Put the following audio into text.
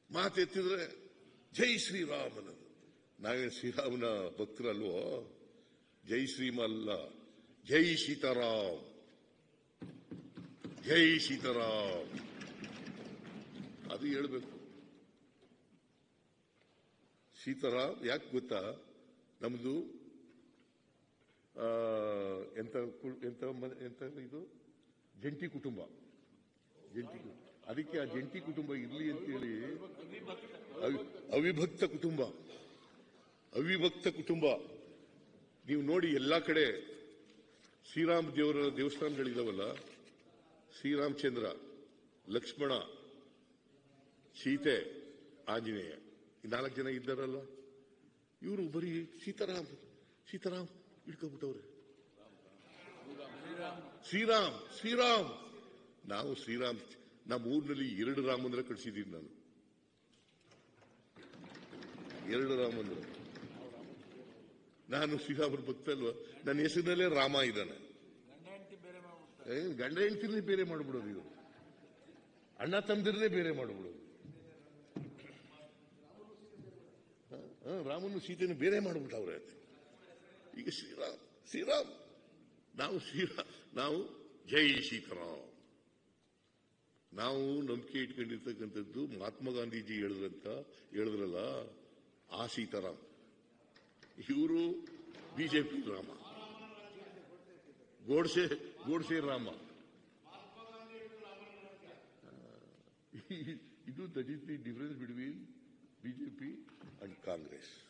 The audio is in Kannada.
ಮಾತೆತ್ತಿದ್ರೆ ಜೈ ಶ್ರೀರಾಮ್ ಅನ್ನೋದು ನಾವೇನು ಶ್ರೀರಾಮನ ಭಕ್ತರಲ್ವೋ ಜೈ ಶ್ರೀಮ ಅಲ್ಲ ಜೈ ಸೀತಾರಾಮ್ ಜೈ ಸೀತಾರಾಮ್ ಅದು ಹೇಳ್ಬೇಕು ಸೀತಾರಾಮ್ ಯಾಕೆ ಗೊತ್ತಾ ನಮ್ದು ಆ, ಎಂತ ಕು- ಎಂತ ಮ- ಎಂತ ಇದು ಜಂಟಿ ಕುಟುಂಬ ಜಂಟಿ ಕುಟುಂಬ ಅದಕ್ಕೆ ಆ ಜಂಟಿ ಕುಟುಂಬ ಇರಲಿ ಅಂತೇಳಿ ಅವಿ- ಅವಿಭಕ್ತ ಕುಟುಂಬ ಅವಿಭಕ್ತ ಕುಟುಂಬ ನೀವು ನೋಡಿ ಎಲ್ಲಾ ಕಡೆ ಶ್ರೀರಾಮ ದೇವರ ದೇವಸ್ಥಾನಗಳಿದಾವಲ್ಲ ಶ್ರೀರಾಮಚಂದ್ರ ಲಕ್ಷ್ಮಣ ಸೀತೆ ಆಂಜನೇಯ ಈ ನಾಲ್ಕು ಜನ ಇದ್ದಾರಲ್ಲ ಇವರು ಬರೀ ಸೀತಾರಾಮ್ ಸೀತಾರಾಮ್ ಇಟ್ಕೊಂಡ್ಬಿಟ್ಟವ್ರೆ ಶ್ರೀರಾಮ್ ಶ್ರೀರಾಮ್ ನಾವು ಶ್ರೀರಾಮ್ ನಮ್ಮ ಊರಿನಲ್ಲಿ ಎರಡು ರಾಮಂದ್ರ ಕಳಿಸಿದ್ದೀನಿ ನಾನು ಎರಡು ರಾಮಂದ್ರ ನಾನು ಶ್ರೀರಾಮನ ಭಕ್ತ ಅಲ್ವಾ ನನ್ನ ಹೆಸರಿನಲ್ಲೇ ರಾಮ ಇದ್ದಾನೆ ಏ, ಗಂಡ ಹೆಂಡತಿನೇ ಬೇರೆ ಮಾಡ್ಬಿಡೋದು ಇವರು ಅಣ್ಣ ತಮ್ಮದಿರನ್ನೇ ಬೇರೆ ಮಾಡ್ಬಿಡೋದು ಹ, ಹ, ರಾಮನು ಸೀತೆಯನ್ನು ಬೇರೆ ಮಾಡ್ಬಿಟ್ಟವ್ರೆ ಈಗ ಶ್ರೀರಾಮ್ ಶ್ರೀರಾಮ್ ನಾವು ಶ್ರೀರಾಮ್ ನಾವು ಜೈ ಸೀತಾರಾಮ್ ನಾವು ನಂಬಿಕೆ ಇಟ್ಕೊಂಡಿರ್ತಕ್ಕಂಥದ್ದು ಮಹಾತ್ಮ ಗಾಂಧೀಜಿ ಹೇಳಿದ್ರಂತ ಹೇಳಿದ್ರಲ್ಲ ಆ ಸೀತಾರಾಮ್ ಇವರು ಬಿಜೆಪಿ ರಾಮ ಗೋಡ್ಸೆ ಗೋಡ್ಸೆ ರಾಮ ಇದು that is the difference between BJP and Congress